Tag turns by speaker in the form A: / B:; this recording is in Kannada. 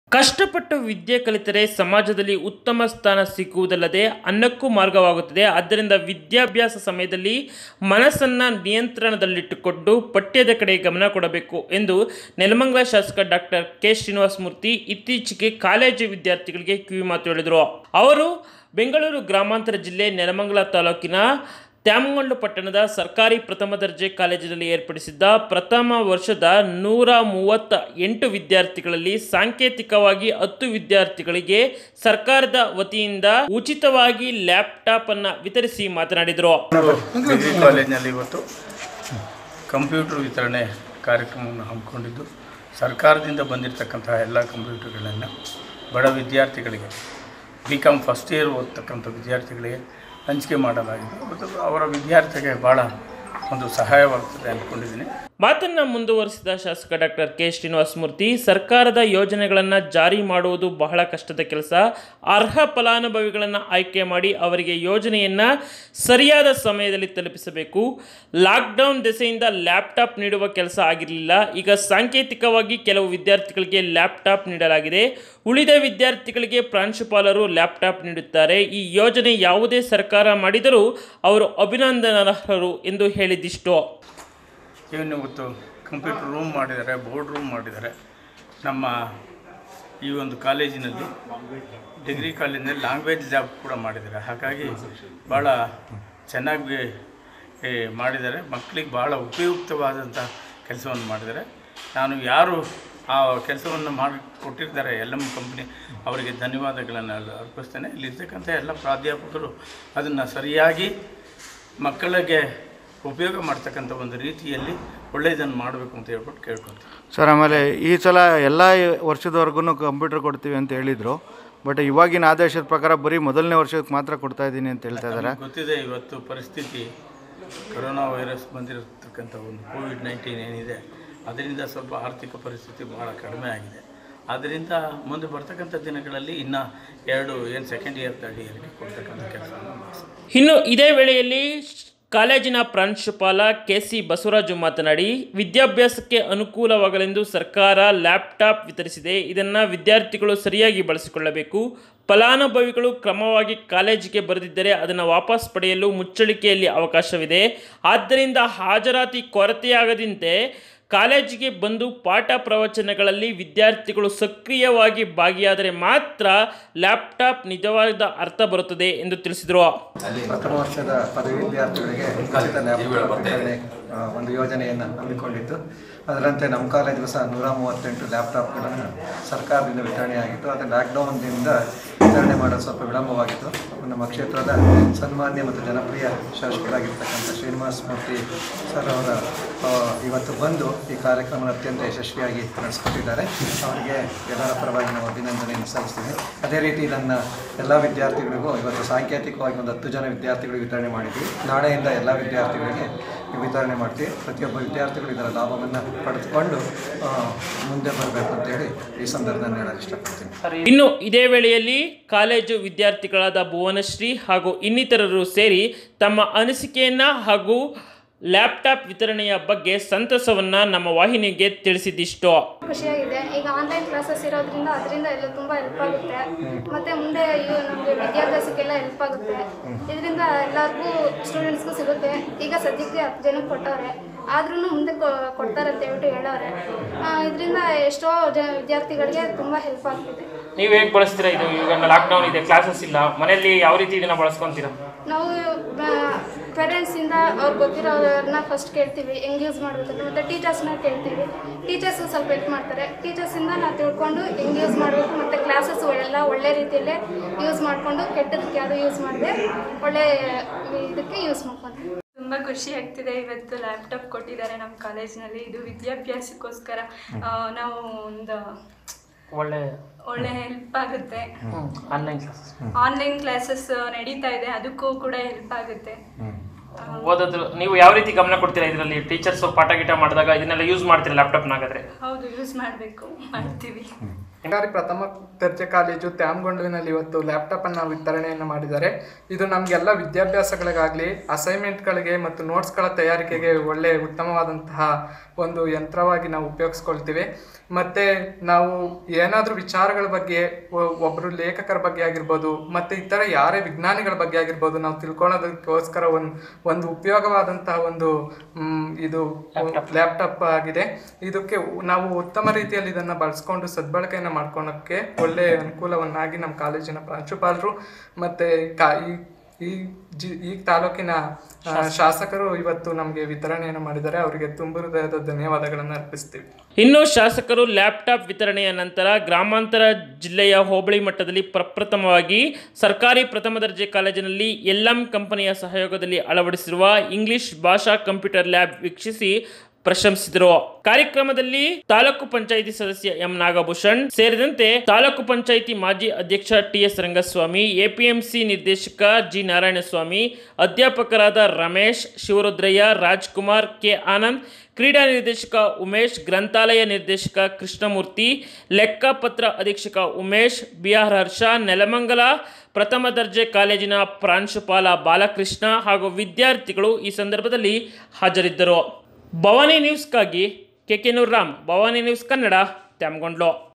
A: ಕಷ್ಟಪಟ್ಟು ವಿದ್ಯೆ ಕಲಿತರೆ ಸಮಾಜದಲ್ಲಿ ಉತ್ತಮ ಸ್ಥಾನ ಸಿಕ್ಕುವುದಲ್ಲದೆ ಅನ್ನಕ್ಕೂ ಮಾರ್ಗವಾಗುತ್ತದೆ ಆದ್ದರಿಂದ ವಿದ್ಯಾಭ್ಯಾಸ ಸಮಯದಲ್ಲಿ ಮನಸ್ಸನ್ನು ನಿಯಂತ್ರಣದಲ್ಲಿಟ್ಟುಕೊಂಡು ಪಠ್ಯದ ಕಡೆ ಗಮನ ಕೊಡಬೇಕು ಎಂದು ನೆಲಮಂಗಲ ಶಾಸಕ ಡಾಕ್ಟರ್ ಕೆ ಶ್ರೀನಿವಾಸಮೂರ್ತಿ ಇತ್ತೀಚೆಗೆ ಕಾಲೇಜು ವಿದ್ಯಾರ್ಥಿಗಳಿಗೆ ಕಿವಿಮಾತು ಹೇಳಿದರು ಅವರು ಬೆಂಗಳೂರು ಗ್ರಾಮಾಂತರ ಜಿಲ್ಲೆ ನೆಲಮಂಗಲ ತಾಲೂಕಿನ ತ್ಯಾಮಗೊಂಡು ಪಟ್ಟಣದ ಸರ್ಕಾರಿ ಪ್ರಥಮ ದರ್ಜೆ ಕಾಲೇಜಿನಲ್ಲಿ ಏರ್ಪಡಿಸಿದ್ದ ಪ್ರಥಮ ವರ್ಷದ ನೂರ ಮೂವತ್ತ ಎಂಟು ವಿದ್ಯಾರ್ಥಿಗಳಲ್ಲಿ ಸಾಂಕೇತಿಕವಾಗಿ ಹತ್ತು ವಿದ್ಯಾರ್ಥಿಗಳಿಗೆ ಸರ್ಕಾರದ ವತಿಯಿಂದ ಉಚಿತವಾಗಿ ಲ್ಯಾಪ್ಟಾಪ್ ಅನ್ನು ವಿತರಿಸಿ ಮಾತನಾಡಿದರು
B: ಡಿಗ್ರಿ ಕಾಲೇಜಿನಲ್ಲಿ ಇವತ್ತು ಕಂಪ್ಯೂಟರ್ ವಿತರಣೆ ಕಾರ್ಯಕ್ರಮವನ್ನು ಹಮ್ಮಿಕೊಂಡಿದ್ದು ಸರ್ಕಾರದಿಂದ ಬಂದಿರತಕ್ಕಂತಹ ಎಲ್ಲ ಕಂಪ್ಯೂಟರ್ಗಳನ್ನು ಬಡ ವಿದ್ಯಾರ್ಥಿಗಳಿಗೆ ಬಿ ಕಾಮ್ ಫಸ್ಟ್ ಇಯರ್ ಓದ್ತಕ್ಕಂಥ ವಿದ್ಯಾರ್ಥಿಗಳಿಗೆ ಹಂಚಿಕೆ ಮಾಡಲಾಗಿದೆ ಮತ್ತು ಅವರ ವಿದ್ಯಾರ್ಥಿಗೆ ಭಾಳ ಒಂದು ಸಹಾಯವಾಗ್ತದೆ ಅಂದ್ಕೊಂಡಿದ್ದೀನಿ
A: ಮಾತನ್ನ ಮುಂದುವರಿಸಿದ ಶಾಸಕ ಡಾಕ್ಟರ್ ಕೆ ಶ್ರೀನಿವಾಸಮೂರ್ತಿ ಸರ್ಕಾರದ ಯೋಜನೆಗಳನ್ನು ಜಾರಿ ಮಾಡುವುದು ಬಹಳ ಕಷ್ಟದ ಕೆಲಸ ಅರ್ಹ ಫಲಾನುಭವಿಗಳನ್ನು ಆಯ್ಕೆ ಮಾಡಿ ಅವರಿಗೆ ಯೋಜನೆಯನ್ನು ಸರಿಯಾದ ಸಮಯದಲ್ಲಿ ತಲುಪಿಸಬೇಕು ಲಾಕ್ಡೌನ್ ದೆಸೆಯಿಂದ ಲ್ಯಾಪ್ಟಾಪ್ ನೀಡುವ ಕೆಲಸ ಆಗಿರಲಿಲ್ಲ ಈಗ ಸಾಂಕೇತಿಕವಾಗಿ ಕೆಲವು ವಿದ್ಯಾರ್ಥಿಗಳಿಗೆ ಲ್ಯಾಪ್ಟಾಪ್ ನೀಡಲಾಗಿದೆ ಉಳಿದ ವಿದ್ಯಾರ್ಥಿಗಳಿಗೆ ಪ್ರಾಂಶುಪಾಲರು ಲ್ಯಾಪ್ಟಾಪ್ ನೀಡುತ್ತಾರೆ ಈ ಯೋಜನೆ ಯಾವುದೇ ಸರ್ಕಾರ ಮಾಡಿದರೂ ಅವರು ಅಭಿನಂದನಾರ್ಹರು ಎಂದು ಹೇಳಿದಿಷ್ಟು
B: ಇವನ್ನು ಇವತ್ತು ಕಂಪ್ಯೂಟರ್ ರೂಮ್ ಮಾಡಿದ್ದಾರೆ ಬೋರ್ಡ್ ರೂಮ್ ಮಾಡಿದ್ದಾರೆ ನಮ್ಮ ಈ ಒಂದು ಕಾಲೇಜಿನಲ್ಲಿ ಡಿಗ್ರಿ ಕಾಲೇಜಿನಲ್ಲಿ ಲ್ಯಾಂಗ್ವೇಜ್ ಜಾಬ್ ಕೂಡ ಮಾಡಿದ್ದಾರೆ ಹಾಗಾಗಿ ಭಾಳ ಚೆನ್ನಾಗಿ ಏ, ಮಾಡಿದ್ದಾರೆ ಮಕ್ಕಳಿಗೆ ಭಾಳ ಉಪಯುಕ್ತವಾದಂಥ ಕೆಲಸವನ್ನು ಮಾಡಿದ್ದಾರೆ ನಾನು ಯಾರು ಆ ಕೆಲಸವನ್ನು ಮಾಡಿ ಕೊಟ್ಟಿರ್ತಾರೆ ಎಲ್ ಎಮ್ ಕಂಪ್ನಿ ಅವರಿಗೆ ಧನ್ಯವಾದಗಳನ್ನು ಅರ್ಪಿಸ್ತೇನೆ ಇಲ್ಲಿರ್ತಕ್ಕಂಥ ಎಲ್ಲ ಪ್ರಾಧ್ಯಾಪಕರು ಅದನ್ನು ಸರಿಯಾಗಿ ಮಕ್ಕಳಿಗೆ ಉಪಯೋಗ ಮಾಡ್ತಕ್ಕಂಥ ಒಂದು ರೀತಿಯಲ್ಲಿ ಒಳ್ಳೆಯದನ್ನು ಮಾಡಬೇಕು ಅಂತ ಹೇಳ್ಬಿಟ್ಟು ಕೇಳ್ಕೊತೀನಿ
C: ಸರ್ ಆಮೇಲೆ ಈ ಸಲ ಎಲ್ಲ ವರ್ಷದವರೆಗೂ ಕಂಪ್ಯೂಟರ್ ಕೊಡ್ತೀವಿ ಅಂತ ಹೇಳಿದರು ಬಟ್ ಇವಾಗಿನ ಆದೇಶದ ಪ್ರಕಾರ ಬರೀ ಮೊದಲನೇ ವರ್ಷಕ್ಕೆ ಮಾತ್ರ ಕೊಡ್ತಾ ಇದ್ದೀನಿ ಅಂತ ಹೇಳ್ತಾ ಇದ್ದಾರೆ
B: ನಮ್ಗೆ ಗೊತ್ತಿದೆ ಇವತ್ತು ಪರಿಸ್ಥಿತಿ ಕೊರೋನಾ ವೈರಸ್ ಬಂದಿರತಕ್ಕಂಥ ಒಂದು ಕೋವಿಡ್ ನೈನ್ಟೀನ್ ಏನಿದೆ ಅದರಿಂದ ಸ್ವಲ್ಪ ಆರ್ಥಿಕ ಪರಿಸ್ಥಿತಿ ಭಾಳ ಕಡಿಮೆ ಆಗಿದೆ ಆದ್ದರಿಂದ ಮುಂದೆ ಬರ್ತಕ್ಕಂಥ ದಿನಗಳಲ್ಲಿ ಇನ್ನು ಎರಡು ಏನು ಸೆಕೆಂಡ್ ಇಯರ್ ತರ್ಡ್ ಇಯರ್ಗೆ ಕೊಡ್ತಕ್ಕಂಥ ಕೆಲಸವನ್ನು ಮಾಡ್ತೀವಿ
A: ಇನ್ನು ಇದೇ ವೇಳೆಯಲ್ಲಿ ಕಾಲೇಜಿನ ಪ್ರಾಂಶುಪಾಲ ಕೆ ಸಿ ಬಸವರಾಜು ಮಾತನಾಡಿ ವಿದ್ಯಾಭ್ಯಾಸಕ್ಕೆ ಅನುಕೂಲವಾಗಲೆಂದು ಸರ್ಕಾರ ಲ್ಯಾಪ್ಟಾಪ್ ವಿತರಿಸಿದೆ ಇದನ್ನು ವಿದ್ಯಾರ್ಥಿಗಳು ಸರಿಯಾಗಿ ಬಳಸಿಕೊಳ್ಳಬೇಕು ಫಲಾನುಭವಿಗಳು ಕ್ರಮವಾಗಿ ಕಾಲೇಜಿಗೆ ಬರೆದಿದ್ದರೆ ಅದನ್ನು ವಾಪಸ್ ಪಡೆಯಲು ಮುಚ್ಚಳಿಕೆಯಲ್ಲಿ ಅವಕಾಶವಿದೆ ಆದ್ದರಿಂದ ಹಾಜರಾತಿ ಕೊರತೆಯಾಗದಂತೆ ಕಾಲೇಜಿಗೆ ಬಂದು ಪಾಠ ಪ್ರವಚನಗಳಲ್ಲಿ ವಿದ್ಯಾರ್ಥಿಗಳು ಸಕ್ರಿಯವಾಗಿ ಭಾಗಿಯಾದರೆ ಮಾತ್ರ ಲ್ಯಾಪ್ಟಾಪ್ ನಿಜವಾದ ಅರ್ಥ ಬರುತ್ತದೆ ಎಂದು ತಿಳಿಸಿದರು
D: ಪ್ರಥಮ ವರ್ಷದ ಪದವಿ ವಿದ್ಯಾರ್ಥಿಗಳಿಗೆ ಉಚಿತ ಲ್ಯಾಪ್ಟಾಪ್ ವಿತರಣೆ ಆ, ಒಂದು ಯೋಜನೆಯನ್ನು ಹಮ್ಮಿಕೊಂಡಿತ್ತು ಅದರಂತೆ ನಮ್ಮ ಕಾಲೇಜಿಗೂ ಸಹ ನೂರ ಮೂವತ್ತೆಂಟು ಲ್ಯಾಪ್ಟಾಪ್ಗಳನ್ನು ಸರ್ಕಾರದಿಂದ ವಿತರಣೆಯಾಗಿತ್ತು ಅದು ಲಾಕ್ಡೌನ್ದಿಂದ ವಿತರಣೆ ಮಾಡೋದು ಸ್ವಲ್ಪ ವಿಳಂಬವಾಗಿತ್ತು ನಮ್ಮ ಕ್ಷೇತ್ರದ ಸನ್ಮಾನ್ಯ ಮತ್ತು ಜನಪ್ರಿಯ ಶಾಸಕರಾಗಿರ್ತಕ್ಕಂಥ ಶ್ರೀನಿವಾಸ ಮೂರ್ತಿ ಸರ್ ಅವರ ಆ, ಇವತ್ತು ಬಂದು ಈ ಕಾರ್ಯಕ್ರಮವನ್ನು ಅತ್ಯಂತ ಯಶಸ್ವಿಯಾಗಿ ನಡೆಸ್ಕೊಟ್ಟಿದ್ದಾರೆ ಅವರಿಗೆ ಎಲ್ಲರ ಪರವಾಗಿ ನಾವು ಅಭಿನಂದನೆಯನ್ನು ಸಲ್ಲಿಸ್ತೀವಿ ಅದೇ ರೀತಿ ನನ್ನ ಎಲ್ಲ ವಿದ್ಯಾರ್ಥಿಗಳಿಗೂ ಇವತ್ತು ಸಾಂಕೇತಿಕವಾಗಿ ಒಂದು ಹತ್ತು ಜನ ವಿದ್ಯಾರ್ಥಿಗಳಿಗೆ ವಿತರಣೆ ಮಾಡಿದ್ವಿ ನಾಳೆಯಿಂದ ಎಲ್ಲ ವಿದ್ಯಾರ್ಥಿಗಳಿಗೆ ವಿತರಣೆ ಮಾಡ್ತೀವಿ ಪ್ರತಿಯೊಬ್ಬ ವಿದ್ಯಾರ್ಥಿಗಳು ಇದರ ಲಾಭವನ್ನು ಪಡೆದುಕೊಂಡು ಆ, ಮುಂದೆ ಬರಬೇಕು ಅಂತೇಳಿ ಈ ಸಂದರ್ಭದಲ್ಲಿ ಹೇಳಲು ಇಷ್ಟಪಡ್ತೀನಿ
A: ಇನ್ನು ಇದೇ ವೇಳೆಯಲ್ಲಿ ಕಾಲೇಜು ವಿದ್ಯಾರ್ಥಿಗಳಾದ ಭುವನಶ್ರೀ ಹಾಗೂ ಇನ್ನಿತರರು ಸೇರಿ ತಮ್ಮ ಅನಿಸಿಕೆಯನ್ನ ಹಾಗೂ ಲ್ಯಾಪ್ಟಾಪ್ ವಿತರಣೆಯ ಬಗ್ಗೆ ಸಂತಸವನ್ನ ನಮ್ಮ ವಾಹಿನಿಗೆ ತಿಳಿಸಿದಿಷ್ಟು
E: ಖುಷಿಯಾಗಿದೆ ಈಗ ಆನ್ಲೈನ್ ಕ್ಲಾಸಸ್ ಇರೋದ್ರಿಂದ ಅದರಿಂದ ಎಲ್ಲ ತುಂಬ ಹೆಲ್ಪ್ ಆಗುತ್ತೆ ಮತ್ತೆ ಮುಂದೆ ಇವು ನಮಗೆ ವಿದ್ಯಾಭ್ಯಾಸಕ್ಕೆಲ್ಲ ಹೆಲ್ಪ್ ಆಗುತ್ತೆ ಇದರಿಂದ ಎಲ್ಲರಿಗೂ ಸ್ಟೂಡೆಂಟ್ಸ್ಗೂ ಸಿಗುತ್ತೆ ಈಗ ಸದ್ಯಕ್ಕೆ ಹತ್ತು ಜನಕ್ಕೆ ಕೊಟ್ಟವ್ರೆ ಆದ್ರೂ ಮುಂದೆ ಕೊ- ಕೊಡ್ತಾರೆ ಅಂತ ಹೇಳ್ಬಿಟ್ಟು ಹೇಳವ್ರೆ ಇದರಿಂದ ಎಷ್ಟೋ ಜನ ವಿದ್ಯಾರ್ಥಿಗಳಿಗೆ ತುಂಬ ಹೆಲ್ಪ್ ಆಗ್ತಿದೆ
A: ನೀವು ಹೇಗೆ ಬಳಸ್ತೀರಾ ಇದು ಈಗ ಲಾಕ್ಡೌನ್ ಇದೆ ಕ್ಲಾಸಸ್ ಇಲ್ಲ ಮನೆಯಲ್ಲಿ ಯಾವ ರೀತಿ ಇದನ್ನ ಬಳಸ್ಕೊಂತೀರಾ
E: ನಾವು ಪೇರೆಂಟ್ಸಿಂದ ಅವ್ರಿಗೆ ಗೊತ್ತಿರೋರನ್ನ ಫಸ್ಟ್ ಕೇಳ್ತೀವಿ ಹೆಂಗೆ ಯೂಸ್ ಮಾಡಬೇಕಂತ ಮತ್ತು ಟೀಚರ್ಸ್ನ ಕೇಳ್ತೀವಿ ಟೀಚರ್ಸು ಸ್ವಲ್ಪ ಹೆಲ್ಪ್ ಮಾಡ್ತಾರೆ ಟೀಚರ್ಸಿಂದ ನಾವು ತಿಳ್ಕೊಂಡು ಹೆಂಗೆ ಯೂಸ್ ಮಾಡಬೇಕು ಮತ್ತು ಕ್ಲಾಸಸ್ ಎಲ್ಲ ಒಳ್ಳೆ ರೀತಿಯಲ್ಲೇ ಯೂಸ್ ಮಾಡಿಕೊಂಡು ಕೆಟ್ಟದಕ್ಕೆ ಯಾವುದು ಯೂಸ್ ಮಾಡದೆ ಒಳ್ಳೆ ಇದಕ್ಕೆ ಯೂಸ್ ಮಾಡ್ಕೊತೀವಿ
F: ತುಂಬ ಖುಷಿ ಆಗ್ತಿದೆ ಇವತ್ತು ಲ್ಯಾಪ್ಟಾಪ್ ಕೊಟ್ಟಿದ್ದಾರೆ ನಮ್ಮ ಕಾಲೇಜ್ನಲ್ಲಿ ಇದು ವಿದ್ಯಾಭ್ಯಾಸಕ್ಕೋಸ್ಕರ ಆ, ನಾವು ಒಂದು
A: ಒಳ್ಳೆ
F: ಒಳ್ಳೆ ಹೆಲ್ಪ್ ಆಗುತ್ತೆ
A: ಆನ್ಲೈನ್ ಕ್ಲಾಸಸ್
F: ಆನ್ಲೈನ್ ಕ್ಲಾಸಸ್ ನಡೀತಾ ಇದೆ ಅದಕ್ಕೂ ಕೂಡ ಹೆಲ್ಪ್ ಆಗುತ್ತೆ
A: ಓದೋದು ನೀವು ಯಾವ ರೀತಿ ಗಮನ ಕೊಡ್ತೀರಾ ಇದರಲ್ಲಿ ಟೀಚರ್ಸ್ ಪಾಠ ಗೀಟ ಮಾಡಿದಾಗ ಇದನ್ನೆಲ್ಲ ಯೂಸ್ ಮಾಡ್ತೀರಾ ಲ್ಯಾಪ್ಟಾಪ್ನಾಗಾದ್ರೆ
F: ಹೌದು ಯೂಸ್ ಮಾಡಬೇಕು ಮಾಡ್ತೀವಿ
G: ಸರ್ಕಾರಿ ಪ್ರಥಮ ದರ್ಜೆ ಕಾಲೇಜು ತ್ಯಾಮಗೊಂಡುವಿನಲ್ಲಿ ಇವತ್ತು ಲ್ಯಾಪ್ಟಾಪ್ ಅನ್ನು ವಿತರಣೆಯನ್ನು ಮಾಡಿದ್ದಾರೆ ಇದು ನಮಗೆಲ್ಲ ವಿದ್ಯಾಭ್ಯಾಸಗಳಿಗಾಗಲಿ ಅಸೈನ್ಮೆಂಟ್ಗಳಿಗೆ ಮತ್ತು ನೋಟ್ಸ್ಗಳ ತಯಾರಿಕೆಗೆ ಒಳ್ಳೆ ಉತ್ತಮವಾದಂತಹ ಒಂದು ಯಂತ್ರವಾಗಿ ನಾವು ಉಪಯೋಗಿಸ್ಕೊಳ್ತೀವಿ ಮತ್ತು ನಾವು ಏನಾದರೂ ವಿಚಾರಗಳ ಬಗ್ಗೆ ಒ- ಒಬ್ಬರು ಲೇಖಕರ ಬಗ್ಗೆ ಆಗಿರ್ಬೋದು ಮತ್ತು ಇತರ ಯಾರೇ ವಿಜ್ಞಾನಿಗಳ ಬಗ್ಗೆ ಆಗಿರ್ಬೋದು ನಾವು ತಿಳ್ಕೊಳ್ಳೋದಕ್ಕೋಸ್ಕರ ಒಂದು ಒಂದು ಉಪಯೋಗವಾದಂತಹ ಒಂದು ಮ್, ಇದು ಲ್ಯಾಪ್ಟಾಪ್ ಆಗಿದೆ ಇದಕ್ಕೆ ನಾವು ಉತ್ತಮ ರೀತಿಯಲ್ಲಿ ಇದನ್ನು ಬಳಸ್ಕೊಂಡು ಸದ್ಬಳಕೆಯನ್ನು ಮಾಡ್ಕೊಳಕ್ಕೆ ಒಳ್ಳೆ ಅನುಕೂಲವನ್ನಾಗಿ ನಮ್ಮ ಕಾಲೇಜಿನ ಪ್ರಾಂಶುಪಾಲರು ಮತ್ತು ಕಾ ಈ ಈ ಜಿ ಈ ತಾಲೂಕಿನ ಆ, ಶಾಸಕರು ಇವತ್ತು ನಮಗೆ ವಿತರಣೆಯನ್ನು ಮಾಡಿದ್ದಾರೆ ಅವರಿಗೆ ತುಂಬ ಹೃದಯದ ಧನ್ಯವಾದಗಳನ್ನು ಅರ್ಪಿಸ್ತೀವಿ
A: ಇನ್ನು ಶಾಸಕರು ಲ್ಯಾಪ್ಟಾಪ್ ವಿತರಣೆಯ ನಂತರ ಗ್ರಾಮಾಂತರ ಜಿಲ್ಲೆಯ ಹೋಬಳಿ ಮಟ್ಟದಲ್ಲಿ ಪ್ರಪ್ರಥಮವಾಗಿ ಸರ್ಕಾರಿ ಪ್ರಥಮ ದರ್ಜೆ ಕಾಲೇಜಿನಲ್ಲಿ ಎಲ್ಎಂ ಕಂಪನಿಯ ಸಹಯೋಗದಲ್ಲಿ ಅಳವಡಿಸಿರುವ ಇಂಗ್ಲಿಷ್ ಭಾಷಾ ಕಂಪ್ಯೂಟರ್ ಲ್ಯಾಬ್ ವೀಕ್ಷಿಸಿ ಪ್ರಶಂಸಿಸಿದರು ಕಾರ್ಯಕ್ರಮದಲ್ಲಿ ತಾಲೂಕು ಪಂಚಾಯಿತಿ ಸದಸ್ಯ ಎಂ ನಾಗಭೂಷಣ್ ಸೇರಿದಂತೆ ತಾಲೂಕು ಪಂಚಾಯಿತಿ ಮಾಜಿ ಅಧ್ಯಕ್ಷ ಟಿ ಎಸ್ ರಂಗಸ್ವಾಮಿ ಎಪಿಎಂಸಿ ನಿರ್ದೇಶಕ ಜಿ ನಾರಾಯಣಸ್ವಾಮಿ ಅಧ್ಯಾಪಕರಾದ ರಮೇಶ್ ಶಿವರುದ್ರಯ್ಯ ರಾಜ್ಕುಮಾರ್ ಕೆ ಆನಂದ್ ಕ್ರೀಡಾ ನಿರ್ದೇಶಕ ಉಮೇಶ್ ಗ್ರಂಥಾಲಯ ನಿರ್ದೇಶಕ ಕೃಷ್ಣಮೂರ್ತಿ ಲೆಕ್ಕಪತ್ರ ಅಧೀಕ್ಷಕ ಉಮೇಶ್ ಬಿಆರ್ ಹರ್ಷ ನೆಲಮಂಗಲ ಪ್ರಥಮ ದರ್ಜೆ ಕಾಲೇಜಿನ ಪ್ರಾಂಶುಪಾಲ ಬಾಲಕೃಷ್ಣ ಹಾಗೂ ವಿದ್ಯಾರ್ಥಿಗಳು ಈ ಸಂದರ್ಭದಲ್ಲಿ ಹಾಜರಿದ್ದರು ಭವಾನಿ ನ್ಯೂಸ್ಗಾಗಿ K K Ram Bhavani news Kannada Tyamagondlu